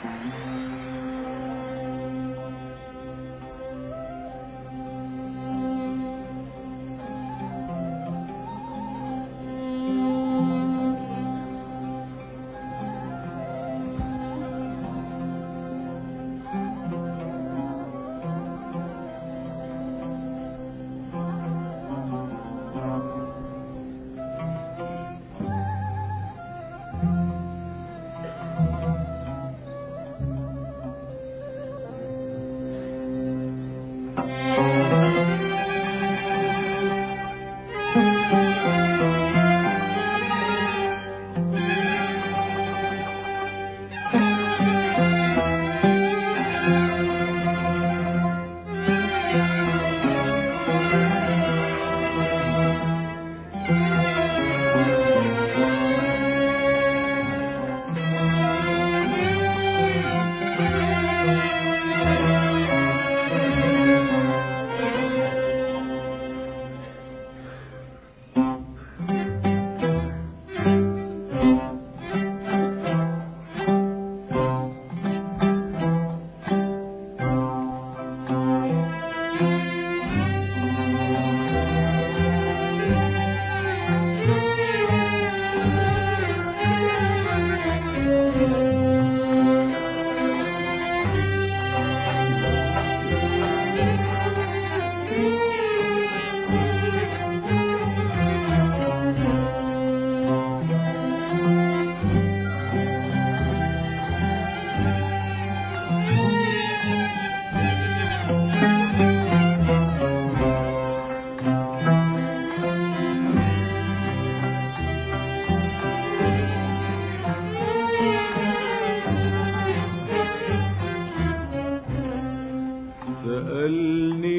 سألني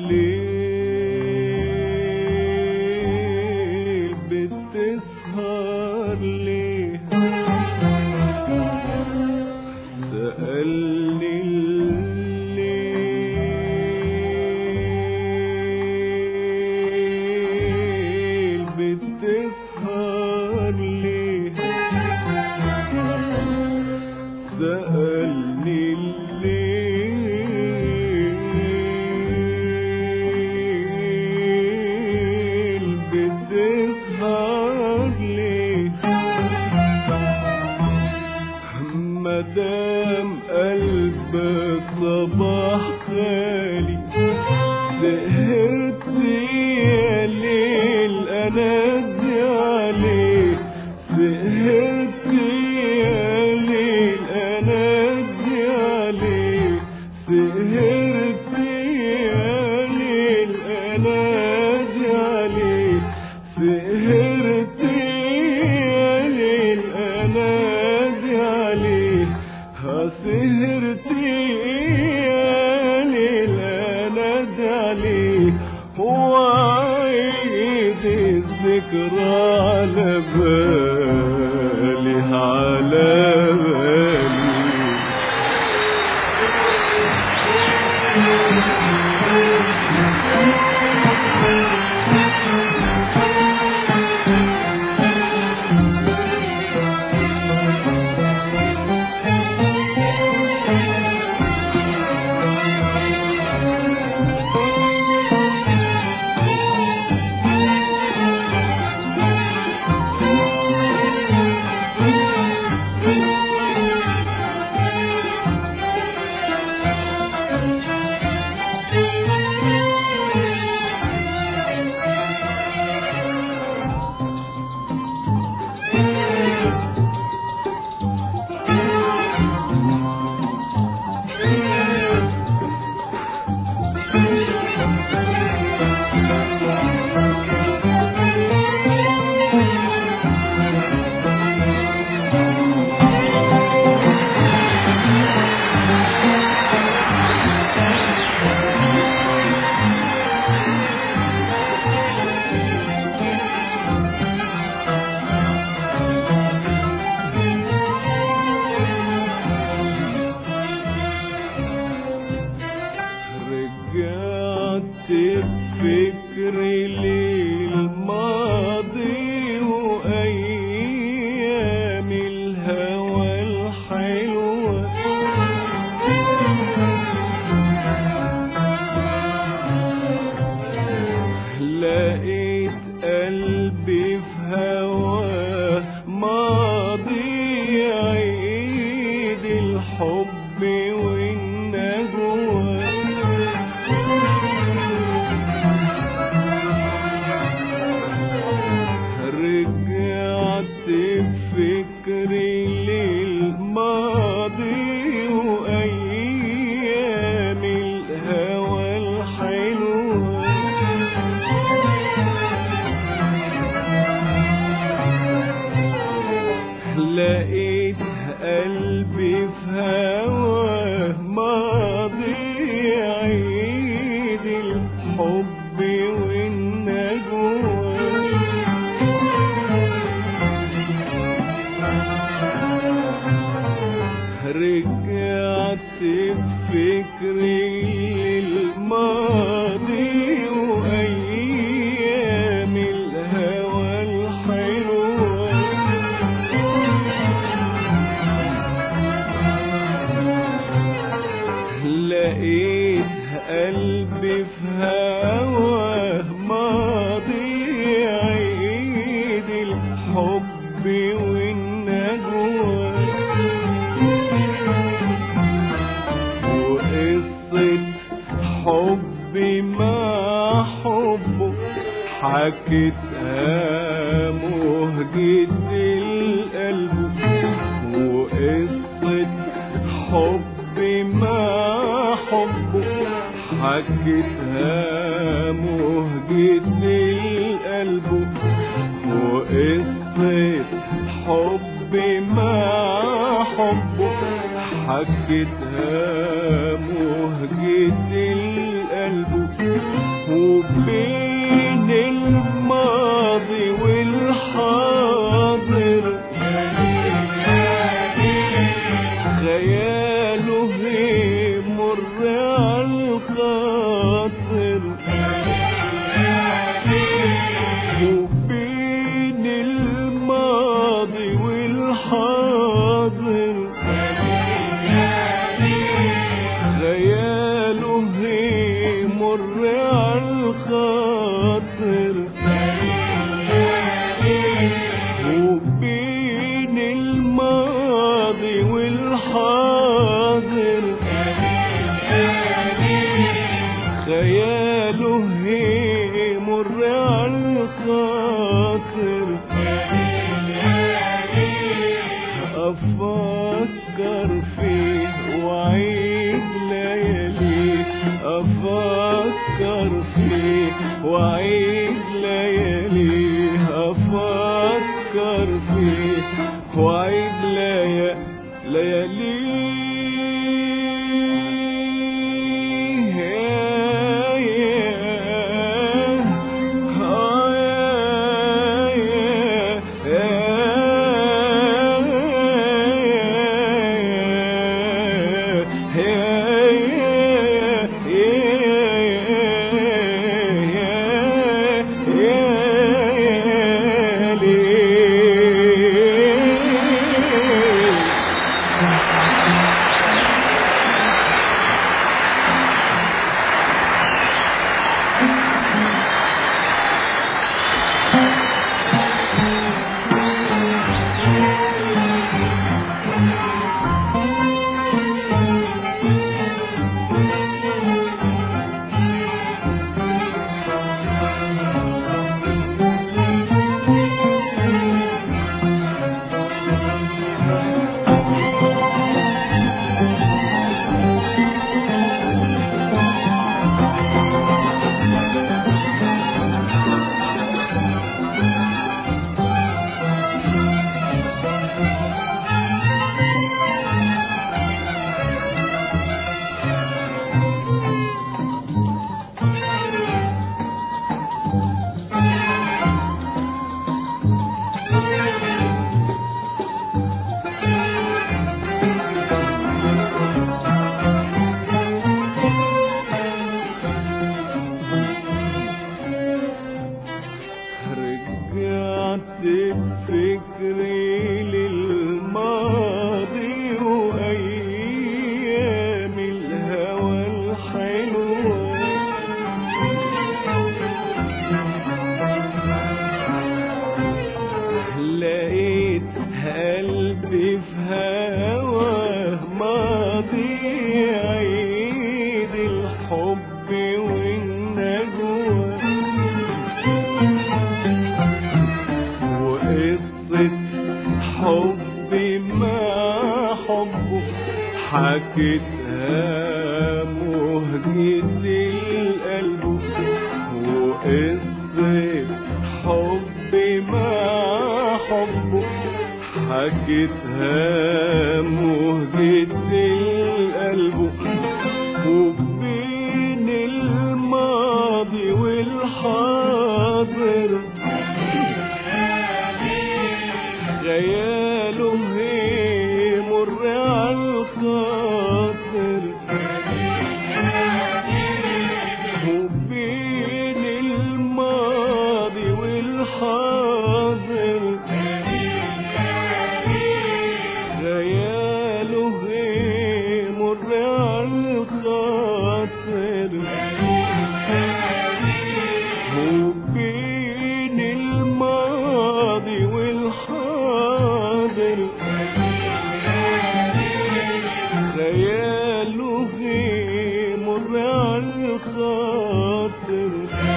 الليل بتسهر ليه سألني الليل بتسهر ليه سألني الليل بتسهر ليه مدام قلبك صباح خالي سهرت يا ليل انادي عليك سهرت يا ليل انادي عليك سهرت يا ليل انادي عليك سهرت يا ليل انادي عليك ها سهرت يا ليل انادي عليك وعيد الذكرى على بالي على بالي الماضي وأيام الهوى الحلوة لقيت قلبي في هواه ماضي عيد الحب والنجوى رجعت بفكري للماضي وأيام الهوى الحلوة لقيت قلبي في هواه ماضي عيد الحب والنجوى وقصة حبي مع حبه حكيتها مهجة القلب وقصة حبي مع حبه حكيتها مهجة القلب وقصة حبي مع حبه حكيتها مهجة القلب وبين الماضي والحاضر خياله يمر عالخاطر وبين الماضي والحاضر خياله يمر عالخاطر وبين الماضي والحاضر خياله يمر عالخاطر أفكر فيه وعيد لياليه أفكر فيه وعيد لياليه أفكر فيه وعيد ليا لياليه رجعت بفكري للماضي وأيام الهوى الحلوة لقيت قلبي في هواه ماضي عيد الحب والنجوى وقصة حبي مع حكيتها مهجة القلب وقصة حبي مع حبه حكيتها مهجة القلب وبين الماضي والحاضر خياله يمر عالخاطر وبين الماضي والحاضر خياله يمر عالخاطر وبين الماضي والحاضر خياله يمر عالخاطر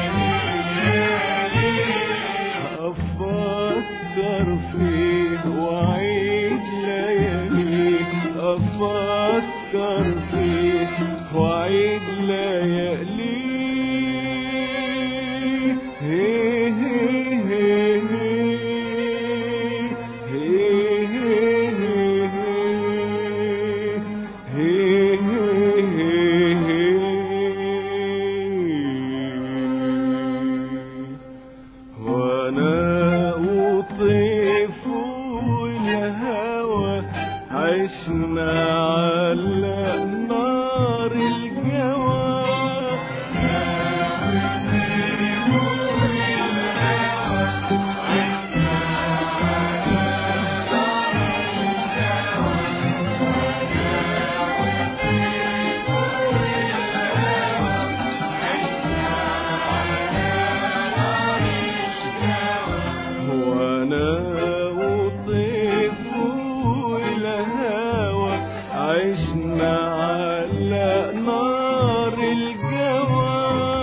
أفكر فيه وأعيد لياليه أفكر فيه وأعيد لياليه هي هي هي هي هي وانا اطيف الهوى عشنا على نار الجوى وانا اطيف الهوى عشنا على نار الجوى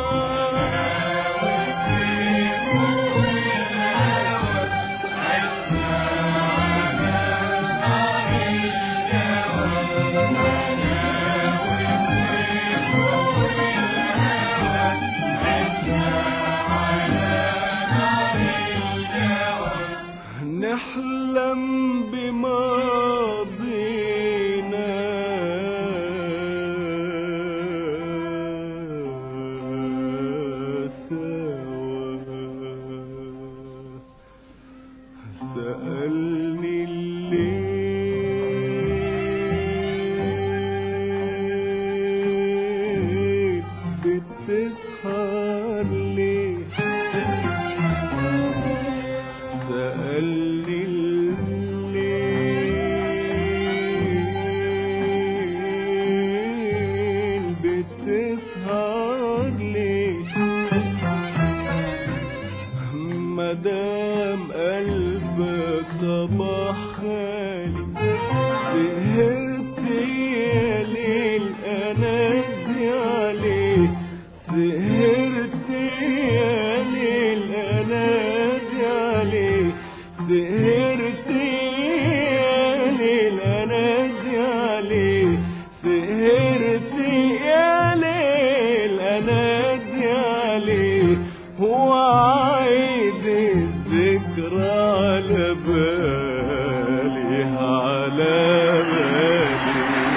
نحلم بماضينا سوا سألني الليل بتسهر ليه سألني الليل بتسهر ليه مدام قلبك صباح خالي سهرت يا ليل انادي عليه سهرت يا ليل انادي عليه سهرت يا ليل انادي عليه سهرت يا ليل انادي عليه وعيد الذكرى على بالي على بالي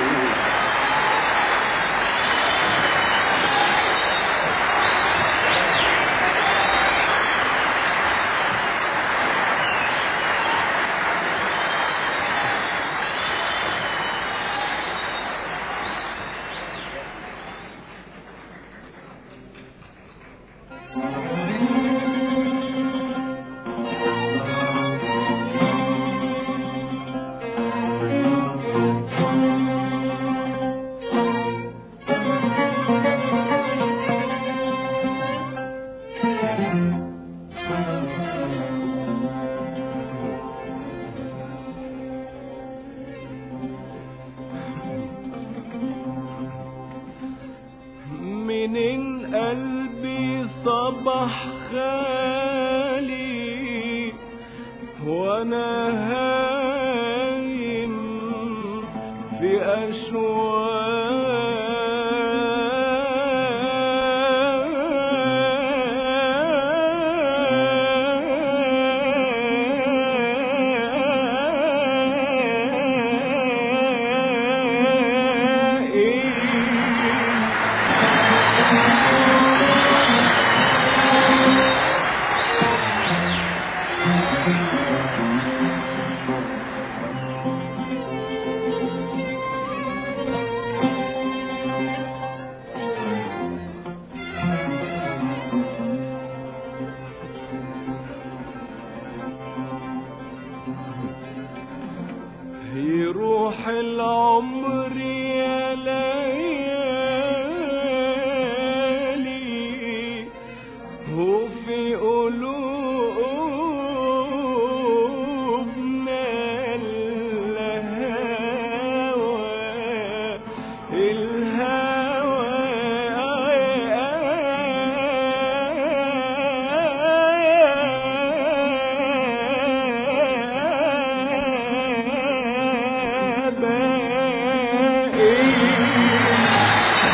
من قلبي صبح خالي وانا هايم في أشواقي يروح العمر يا ليالي وفي قلوبنا الهوى الهوى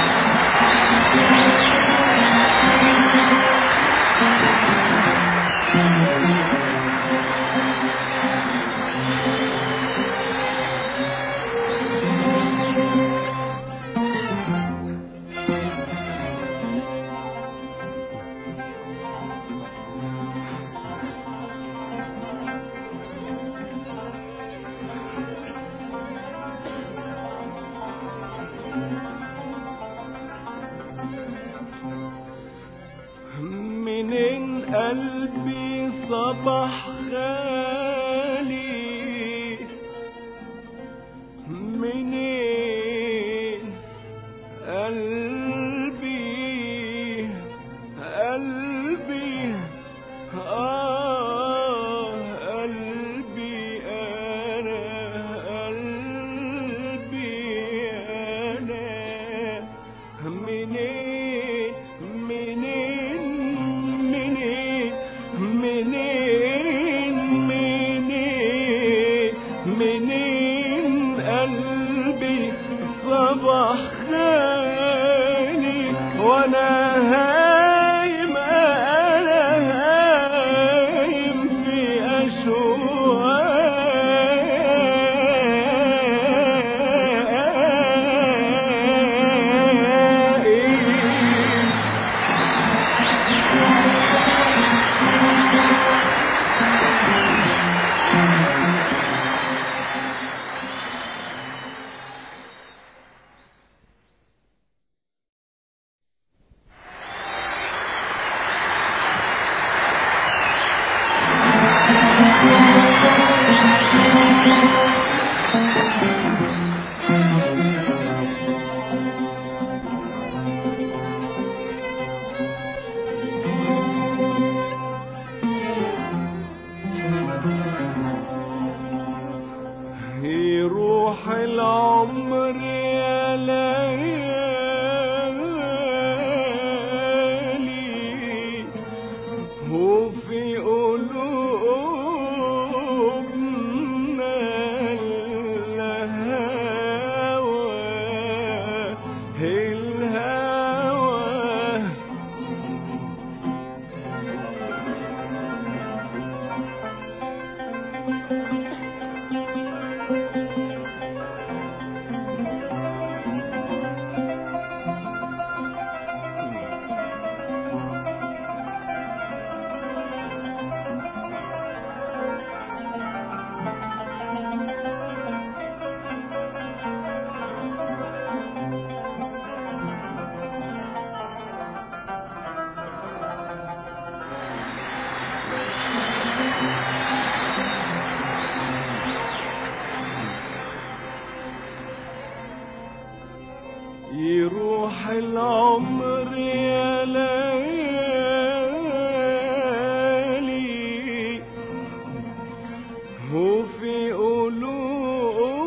منين قلبي صبح خالي منين قلبي قلبي آه قلبي أنا قلبي أنا منين منين منين منين منين منين قلبي صبح خالي وانا هايم انا هايم في اشواقي يروح العمر يا ليالي وفي قلوبنا الهوى الهوى يروح العمر يا ليالي وفي قلوبنا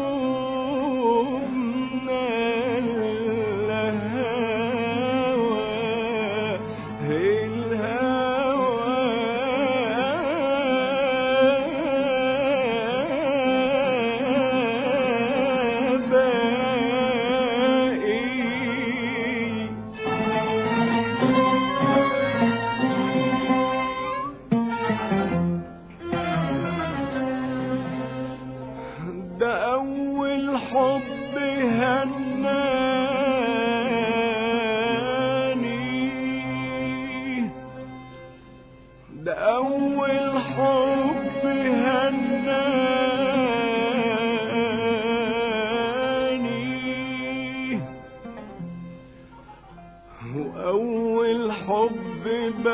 الهوى الهوى أول حب هناني ده أول حب هناني وأول حب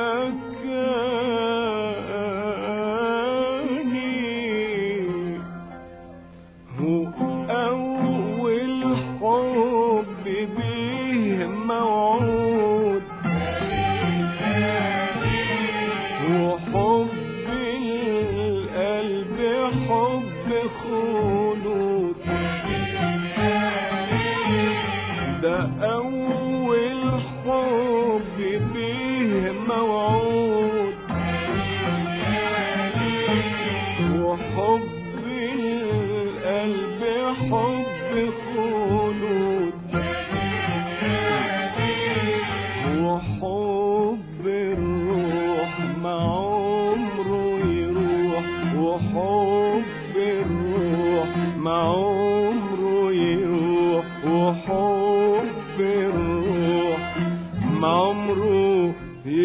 بكاني وأول حب بيه موعود وحب القلب حب خلود ده أول حب بيه موعود وحب القلب حب خلود وحب الروح مع عمره يروح وحب الروح مع عمره يروح وحب الروح مع عمره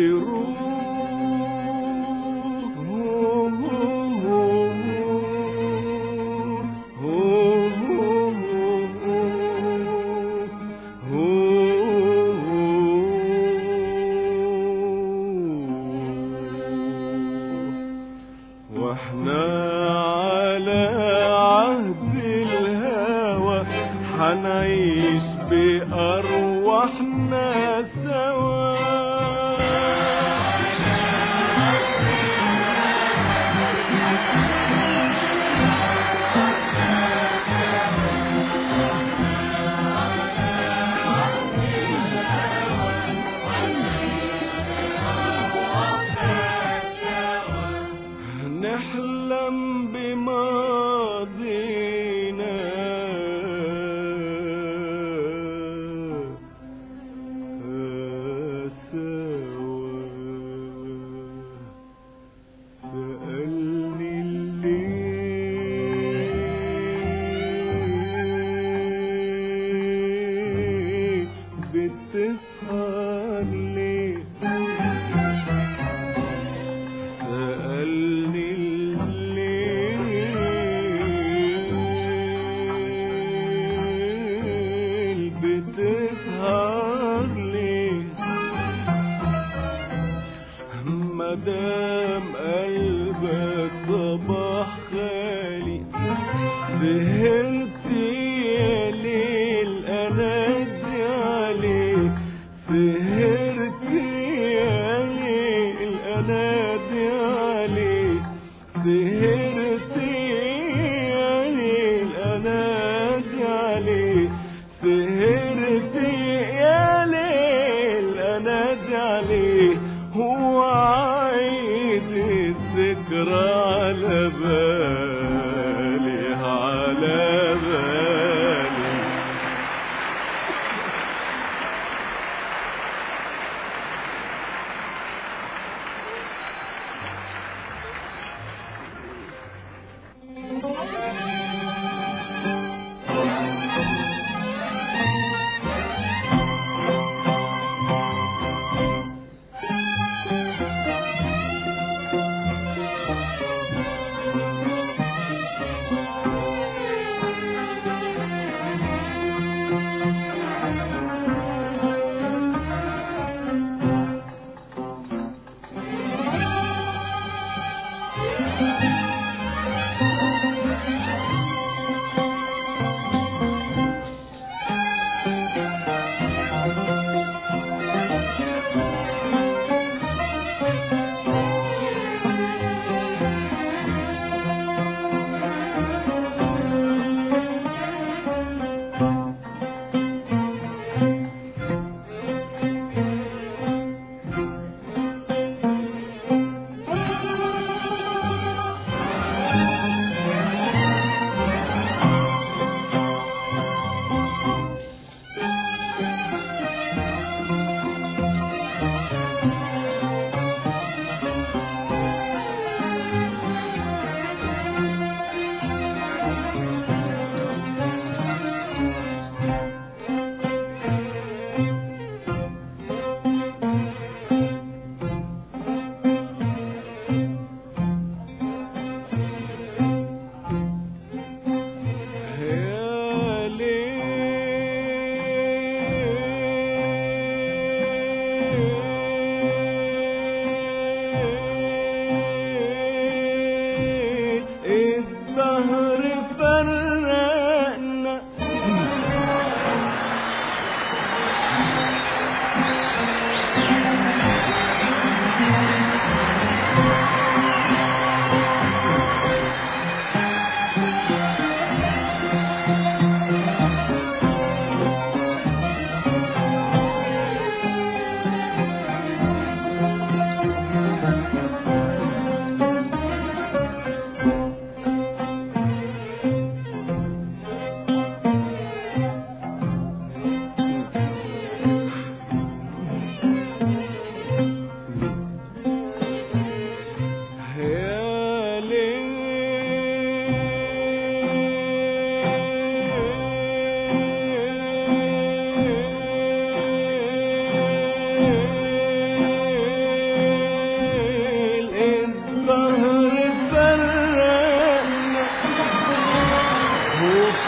واحنا على عهد الهوى حنعيش بأرواحنا سوا نحلم بماضينا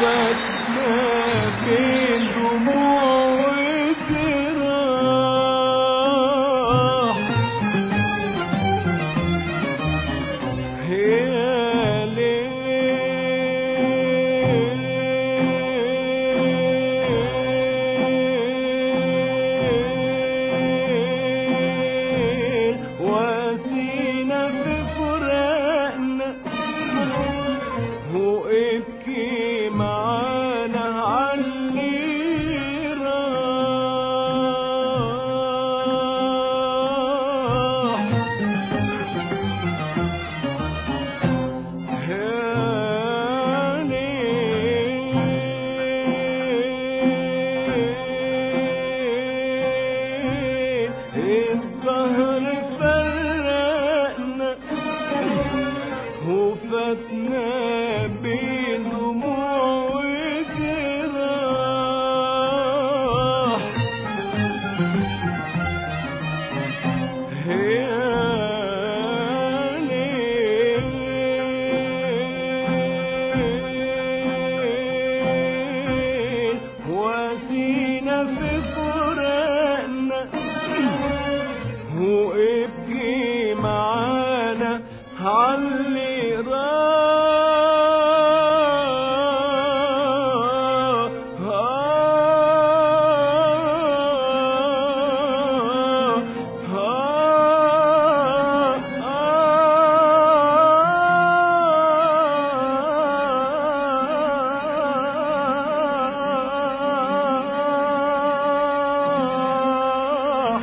وفتنا بين دموع وجراح يا ليل وسينا في فراقنا وابكي معانا عاللي راح الظهر فرقنا وفتنا بين دموع وجراح وسينا في فراقنا وابكي معانا عاللي راح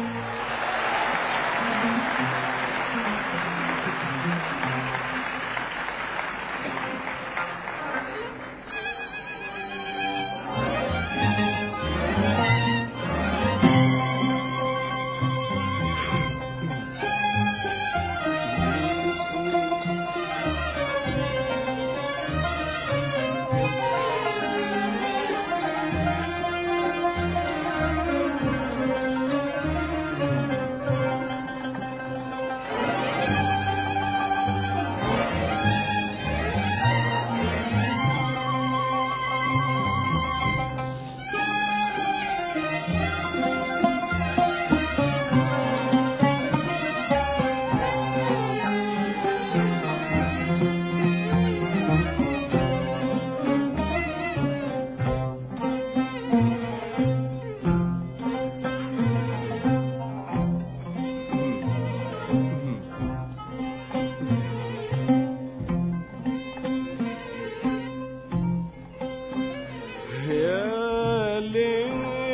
يا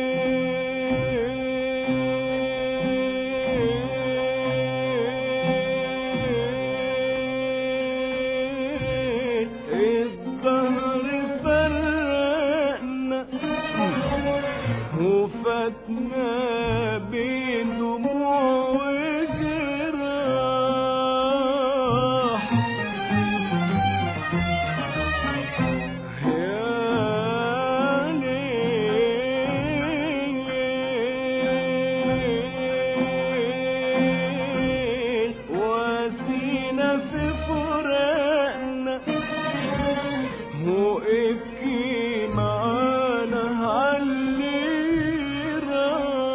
ليل الظهر فرقنا وفتنا بين دموع وجراح وسينا في فراقنا وابكي معانا عاللي راح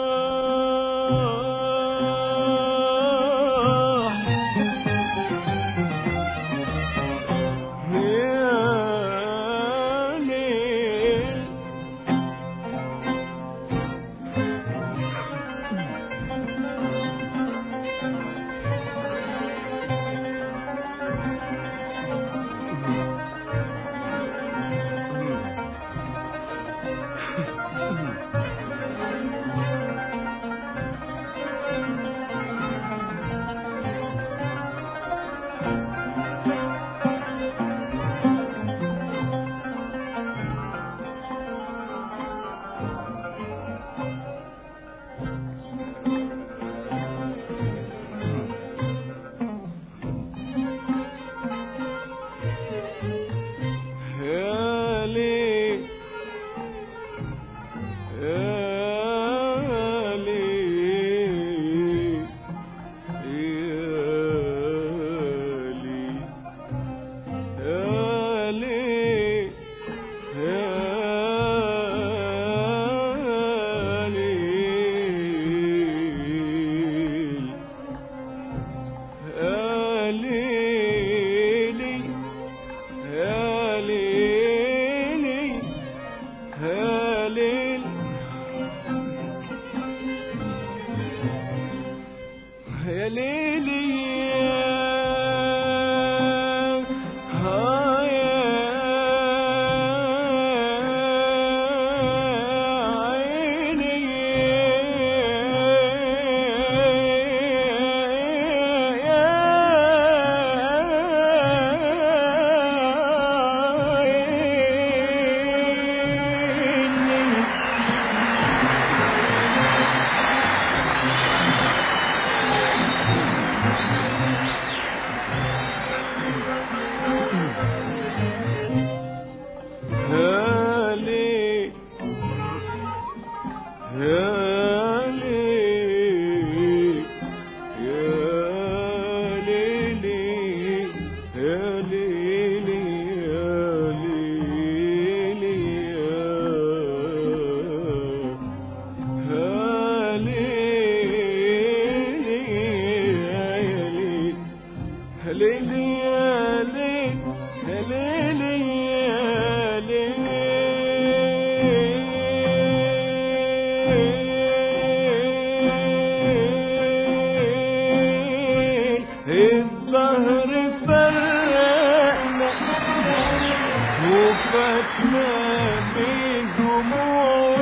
واحنا بين دموع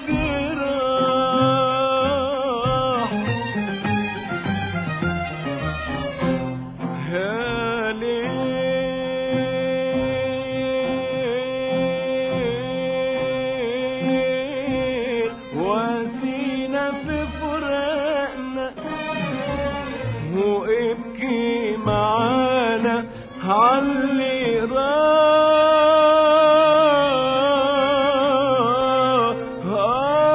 وجراح يا ليل واسينا في فراقنا وابكي معانا عاللي راح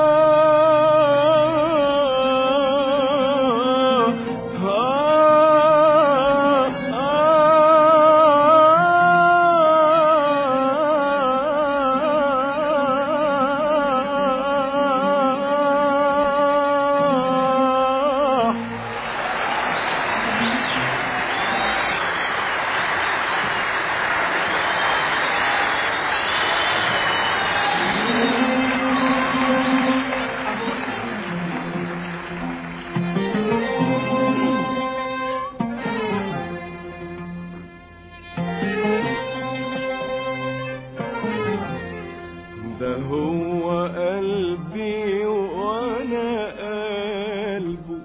ده هو قلبي وانا قلبه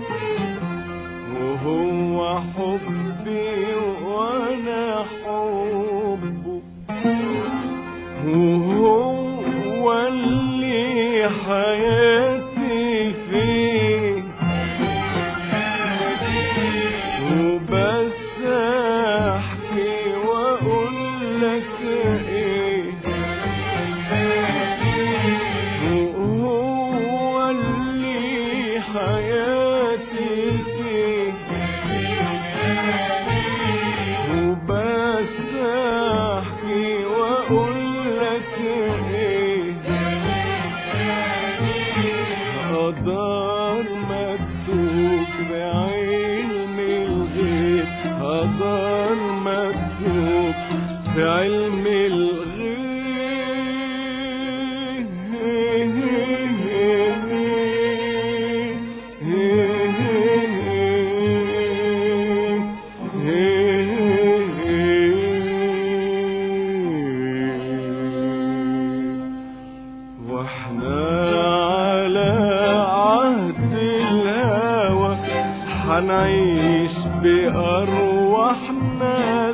وهو حبي وانا حبه وهو اللي حياتي فيه وبس احكي واقول لك ايه وهو اللي حياتي فيه وبس احكي واقول لك ايه قدر مكتوب بعلم الغيب قدر مكتوب بعلم الغيب واحنا على عهد الهوى حنعيش بأرواحنا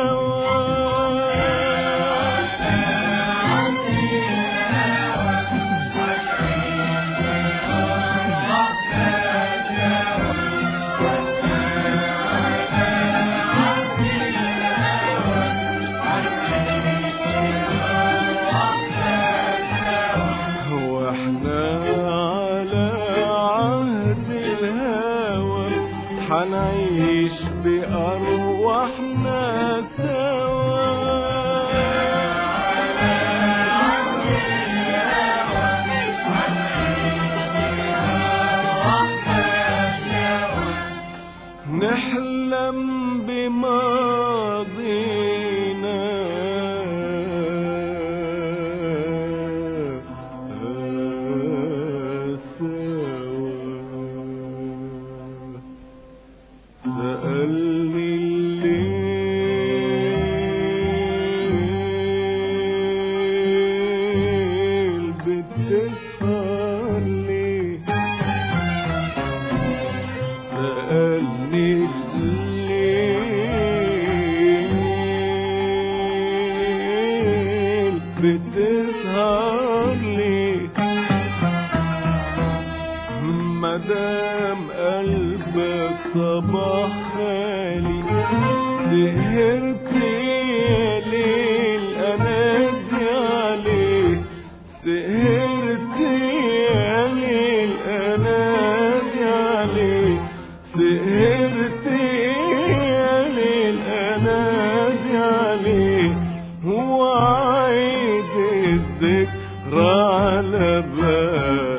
واحنا على عهد الهوى حنعيش بأرواحنا سوا نحلم بماضينا سوا سألني الليل بتسهر ليه سألني الليل بتسهر ليه مدام قلبك صباح خالي سهرت يا ليل انادي عليه سهرت يا ليل انادي عليه سهرت يا ليل انادي عليه وعيد الذكرى على البال